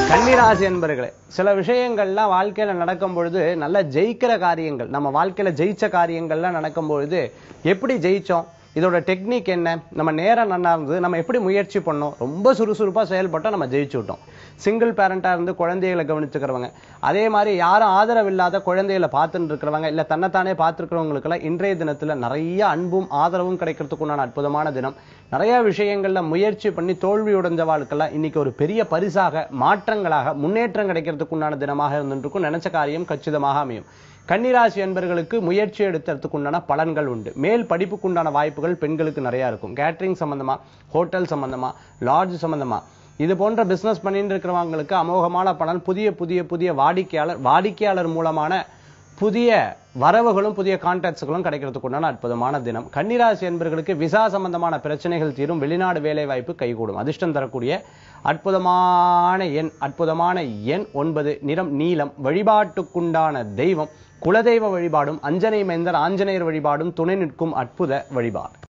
கன்னிராசி என்பர்களே சில விஷயங்கள்லாம் வாழ்க்கையில நடக்கும் பொழுது நல்ல ஜெயிக்கிற காரியங்கள் நம்ம வாழ்க்கையில ஜெயிச்ச காரியங்கள்லாம் நடக்கும் பொழுது எப்படி ஜெயிச்சோம் இதோட டெக்னிக் என்ன நம்ம நேரம் நல்லா இருந்தது நம்ம எப்படி முயற்சி பண்ணோம் ரொம்ப சுறுசுறுப்பா செயல்பட்டா நம்ம ஜெயிச்சு விட்டோம் சிங்கிள் பேரண்டா இருந்து குழந்தைகளை கவனிச்சுக்கிறவங்க அதே மாதிரி யாரும் ஆதரவு இல்லாத குழந்தைகளை பார்த்துட்டு இருக்கிறவங்க இல்ல தன்னைத்தானே பார்த்துருக்கிறவங்களுக்கெல்லாம் இன்றைய தினத்துல நிறைய அன்பும் ஆதரவும் கிடைக்கிறதுக்கு உண்டான அற்புதமான தினம் நிறைய விஷயங்கள்ல முயற்சி பண்ணி தோல்வி உடைஞ்சவாளுக்கெல்லாம் இன்னைக்கு ஒரு பெரிய பரிசாக மாற்றங்களாக முன்னேற்றம் கிடைக்கிறதுக்கு உண்டான தினமாக இருந்துருக்கும் நினைச்ச காரியம் கச்சிதமாக அமையும் கன்னிராசி என்பர்களுக்கு முயற்சி எடுத்ததுக்கு உண்டான பலன்கள் உண்டு மேல் படிப்புக்குண்டான வாய்ப்புகள் பெண்களுக்கு நிறைய இருக்கும் கேட்டரிங் சம்பந்தமா ஹோட்டல் சம்பந்தமா லாட்ஜ் சம்பந்தமா இது போன்ற பிசினஸ் பண்ணிட்டு இருக்கிறவங்களுக்கு அமோகமான பலன் புதிய புதிய புதிய வாடிக்கையாளர் வாடிக்கையாளர் மூலமான புதிய வரவுகளும் புதிய கான்டாக்ட்ஸ்களும் கிடைக்கிறதுக்கு உண்டான அற்புதமான தினம் கன்னிராசி என்பர்களுக்கு விசா சம்பந்தமான பிரச்சனைகள் தீரும் வெளிநாடு வேலை வாய்ப்பு கைகூடும் அதிர்ஷ்டம் தரக்கூடிய அற்புதமான எண் அற்புதமான எண் ஒன்பது நிறம் நீலம் வழிபாட்டுக்குண்டான தெய்வம் குலதெய்வ வழிபாடும் அஞ்சனை மைந்தர் ஆஞ்சநேயர் வழிபாடும் துணை நிற்கும் அற்புத வழிபாடு